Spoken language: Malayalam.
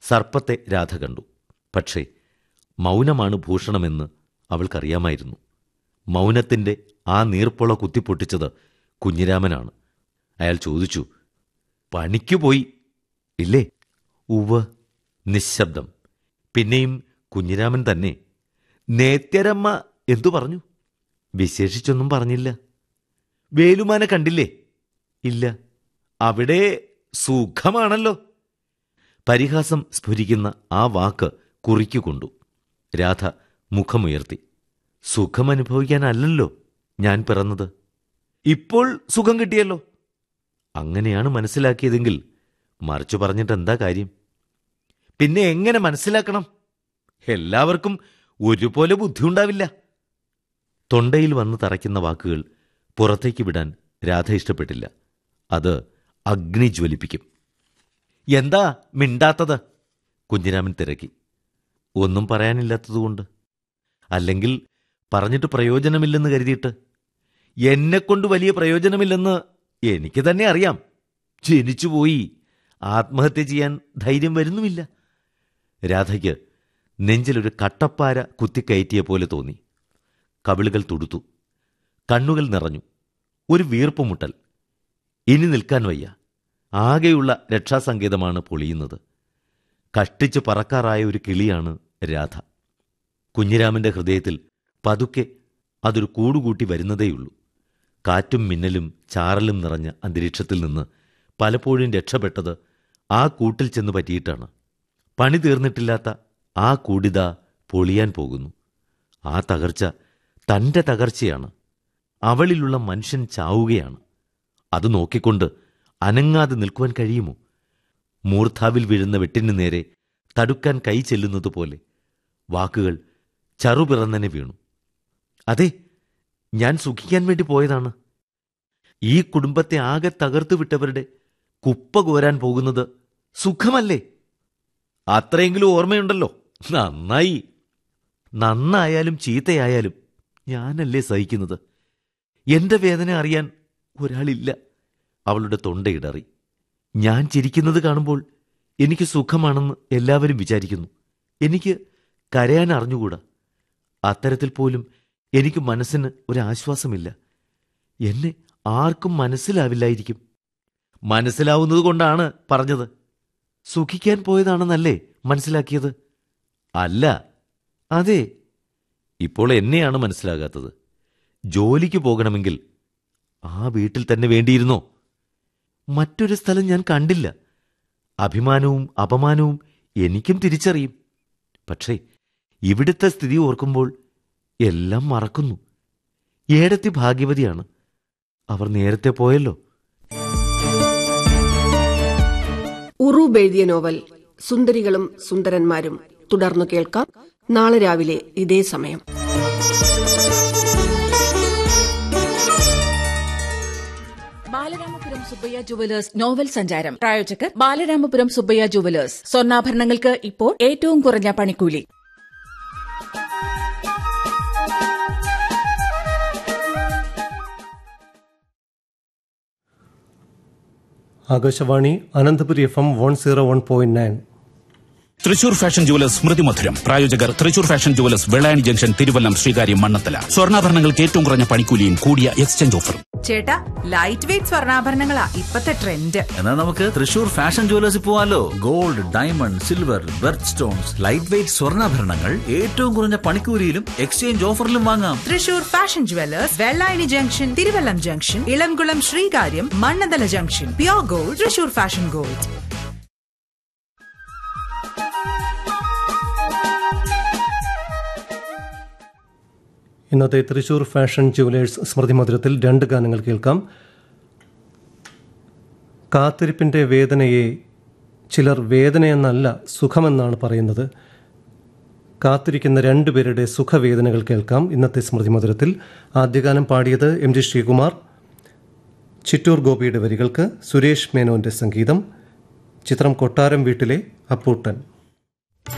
സർപ്പത്തെ രാധ കണ്ടു പക്ഷേ മൗനമാണ് ഭൂഷണമെന്ന് അവൾക്കറിയാമായിരുന്നു മൗനത്തിന്റെ ആ നീർപ്പുള കുത്തിപ്പൊട്ടിച്ചത് കുഞ്ഞിരാമനാണ് അയാൾ ചോദിച്ചു പണിക്കു പോയി ഇല്ലേ ഉവ് നിശബ്ദം പിന്നെയും കുഞ്ഞിരാമൻ തന്നെ നേത്യരമ്മ എന്തു പറഞ്ഞു വിശേഷിച്ചൊന്നും പറഞ്ഞില്ല വേലുമാനെ കണ്ടില്ലേ ഇല്ല അവിടെ സുഖമാണല്ലോ പരിഹാസം സ്ഫുരിക്കുന്ന ആ വാക്ക് കുറിക്കുകൊണ്ടു രാധ മുഖമുയർത്തി സുഖമനുഭവിക്കാനല്ലല്ലോ ഞാൻ പിറന്നത് ഇപ്പോൾ സുഖം കിട്ടിയല്ലോ അങ്ങനെയാണ് മനസ്സിലാക്കിയതെങ്കിൽ മറിച്ചു പറഞ്ഞിട്ട് എന്താ കാര്യം പിന്നെ എങ്ങനെ മനസ്സിലാക്കണം എല്ലാവർക്കും ഒരുപോലെ ബുദ്ധിയുണ്ടാവില്ല തൊണ്ടയിൽ വന്ന് തറയ്ക്കുന്ന വാക്കുകൾ പുറത്തേക്ക് വിടാൻ രാധ ഇഷ്ടപ്പെട്ടില്ല അത് അഗ്നി ജ്വലിപ്പിക്കും എന്താ മിണ്ടാത്തത് കുഞ്ഞിരാമൻ തിരക്കി ഒന്നും പറയാനില്ലാത്തതുകൊണ്ട് അല്ലെങ്കിൽ പറഞ്ഞിട്ട് പ്രയോജനമില്ലെന്ന് കരുതിയിട്ട് എന്നെക്കൊണ്ട് വലിയ പ്രയോജനമില്ലെന്ന് എനിക്ക് തന്നെ അറിയാം ജനിച്ചുപോയി ആത്മഹത്യ ചെയ്യാൻ ധൈര്യം വരുന്നുമില്ല രാധയ്ക്ക് നെഞ്ചിലൊരു കട്ടപ്പാര കുത്തിക്കയറ്റിയ പോലെ തോന്നി കവിളുകൾ തുടുത്തു കണ്ണുകൾ നിറഞ്ഞു ഒരു വീർപ്പുമുട്ടൽ ഇനി നിൽക്കാൻ വയ്യ ആകെയുള്ള രക്ഷാസങ്കേതമാണ് പൊളിയുന്നത് കഷ്ടിച്ച് പറക്കാറായ ഒരു കിളിയാണ് രാധ കുഞ്ഞിരാമന്റെ ഹൃദയത്തിൽ പതുക്കെ അതൊരു കൂടുകൂട്ടി വരുന്നതേയുള്ളൂ കാറ്റും മിന്നലും ചാറലും നിറഞ്ഞ അന്തരീക്ഷത്തിൽ നിന്ന് പലപ്പോഴും രക്ഷപ്പെട്ടത് ആ കൂട്ടിൽ ചെന്ന് പറ്റിയിട്ടാണ് പണി തീർന്നിട്ടില്ലാത്ത ആ കൂടിത പൊളിയാൻ പോകുന്നു ആ തകർച്ച തന്റെ തകർച്ചയാണ് അവളിലുള്ള മനുഷ്യൻ ചാവുകയാണ് അത് നോക്കിക്കൊണ്ട് അനങ്ങാതെ നിൽക്കുവാൻ കഴിയുമോ മൂർധാവിൽ വീഴുന്ന വെട്ടിനു നേരെ തടുക്കാൻ കൈ ചെല്ലുന്നത് പോലെ വാക്കുകൾ ചറുപിറന്നനെ വീണു അതെ ഞാൻ സുഖിക്കാൻ വേണ്ടി പോയതാണ് ഈ കുടുംബത്തെ ആകെ തകർത്തു വിട്ടവരുടെ കുപ്പ കോരാൻ പോകുന്നത് സുഖമല്ലേ അത്രയെങ്കിലും ഓർമ്മയുണ്ടല്ലോ നന്നായി നന്നായാലും ചീത്തയായാലും ഞാനല്ലേ സഹിക്കുന്നത് എന്റെ വേദന അറിയാൻ ഒരാളില്ല അവളുടെ തൊണ്ടയിടറി ഞാൻ ചിരിക്കുന്നത് കാണുമ്പോൾ എനിക്ക് സുഖമാണെന്ന് എല്ലാവരും വിചാരിക്കുന്നു എനിക്ക് കരയാൻ അറിഞ്ഞുകൂടാ അത്തരത്തിൽ പോലും എനിക്ക് മനസ്സിന് ഒരാശ്വാസമില്ല എന്നെ ആർക്കും മനസ്സിലാവില്ലായിരിക്കും മനസ്സിലാവുന്നത് കൊണ്ടാണ് പറഞ്ഞത് സുഖിക്കാൻ പോയതാണെന്നല്ലേ മനസ്സിലാക്കിയത് അല്ല അതെ ഇപ്പോൾ എന്നെയാണ് മനസ്സിലാകാത്തത് ജോലിക്ക് പോകണമെങ്കിൽ ആ വീട്ടിൽ തന്നെ വേണ്ടിയിരുന്നോ മറ്റൊരു സ്ഥലം ഞാൻ കണ്ടില്ല അഭിമാനവും അപമാനവും എനിക്കും തിരിച്ചറിയും പക്ഷേ ഇവിടുത്തെ സ്ഥിതി ഓർക്കുമ്പോൾ എല്ലാം മറക്കുന്നു ഏടത്തി ഭാഗ്യവതിയാണ് അവർ നേരത്തെ പോയല്ലോ ഉറൂബ് എഴുതിയ നോവൽ സുന്ദരികളും സുന്ദരന്മാരും തുടർന്നു കേൾക്കാം നാളെ രാവിലെ ഇതേ സമയം ബാലരാമപുരം സുബ്ബയ്യ ജുവലേഴ്സ് നോവൽ സഞ്ചാരം പ്രായോജകർ ബാലരാമപുരം സുബ്ബയ്യ ജുവലേഴ്സ് സ്വർണ്ണാഭരണങ്ങൾക്ക് ഇപ്പോൾ ഏറ്റവും കുറഞ്ഞ പണിക്കൂലി Akashvani Ananthapuri F M one zero one point nine Thrissur fashion jewellers Smriti Madhuram പ്രായോജകർ Thrissur fashion jewellers Vellayani junction Thiruvallam Sreekaryam Mannanthala സ്വർണ്ണാഭരണങ്ങൾക്ക് ഏറ്റവും കുറഞ്ഞ പണിക്കൂലിയും കൂടിയ എക്സ്ചേഞ്ച് ഓഫറും ചേട്ടാ ലൈറ്റ് വെയിറ്റ് സ്വർണ്ണാഭരണങ്ങളാ ഇപ്പത്തെ ട്രെൻഡ് എന്നാൽ നമുക്ക് തൃശൂർ ഫാഷൻ ജുവലേഴ്സിൽ പോവാലോ gold diamond silver birth stones light weight സ്വർണ്ണാഭരണങ്ങൾ ഏറ്റവും കുറഞ്ഞ പണിക്കൂലിയിലും എക്സ്ചേഞ്ച് ഓഫറിലും വാങ്ങാം Thrissur fashion jewellers Vellayani junction Thiruvallam junction Ilamkulam Sreekaryam Mannanthala junction pure gold Thrissur fashion gold ഇന്നത്തെ തൃശൂർ ഫാഷൻ ജുവലേഴ്സ് സ്മൃതി മധുരത്തിൽ രണ്ട് ഗാനങ്ങൾ കേൾക്കാം കാത്തിരിപ്പിൻ്റെ വേദനയെ ചിലർ വേദനയെന്നല്ല സുഖമെന്നാണ് പറയുന്നത് കാത്തിരിക്കുന്ന രണ്ടുപേരുടെ സുഖവേദനകൾ കേൾക്കാം ഇന്നത്തെ സ്മൃതി മധുരത്തിൽ ആദ്യഗാനം പാടിയത് എം ജി ശ്രീകുമാർ ചിറ്റൂർ ഗോപിയുടെ വരികൾക്ക് സുരേഷ് മേനോന്റെ സംഗീതം ചിത്രം കൊട്ടാരം വീട്ടിലെ അപ്പൂട്ടൻ